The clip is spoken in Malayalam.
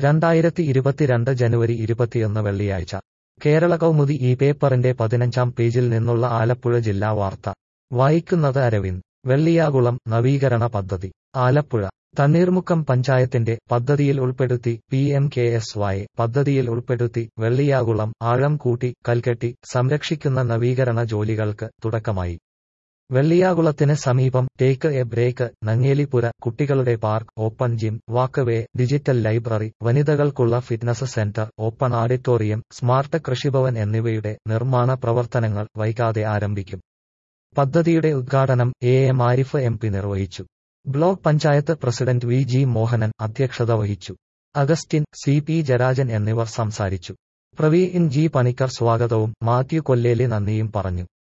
രണ്ടായിരത്തി ഇരുപത്തിരണ്ട് ജനുവരി ഇരുപത്തിയൊന്ന് വെള്ളിയാഴ്ച കേരള കൗമുദി ഈ പേപ്പറിന്റെ പതിനഞ്ചാം പേജിൽ നിന്നുള്ള ആലപ്പുഴ ജില്ലാ വാർത്ത വായിക്കുന്നത് അരവിന്ദ് വെള്ളിയാകുളം നവീകരണ പദ്ധതി ആലപ്പുഴ തണ്ണീർമുക്കം പഞ്ചായത്തിന്റെ പദ്ധതിയിൽ ഉൾപ്പെടുത്തി P M K S Y പദ്ധതിയിൽ ഉൾപ്പെടുത്തി വെള്ളിയാകുളം ആഴം കൂട്ടി കൽകെട്ടി സംരക്ഷിക്കുന്ന നവീകരണ ജോലികൾക്ക് തുടക്കമായി വെള്ളിയാകുളത്തിന് സമീപം ടേക്ക് എ ബ്രേക്ക് നങ്ങേലിപ്പുര കുട്ടികളുടെ park open gym walkway digital library വനിതകൾക്കുള്ള fitness centre open auditorium smart Krishibhavan എന്നിവയുടെ നിർമ്മാണ പ്രവർത്തനങ്ങൾ വൈകാതെ ആരംഭിക്കും പദ്ധതിയുടെ ഉദ്ഘാടനം A M Arif M P നിർവഹിച്ചു block panchayat president V G Mohanan അധ്യക്ഷത വഹിച്ചു അഗസ്റ്റിൻ സി പി ജരാജൻ എന്നിവർ സംസാരിച്ചു പ്രവീൺ ജി പണിക്കർ സ്വാഗതവും മാത്യു കൊല്ലേലി നന്ദിയും പറഞ്ഞു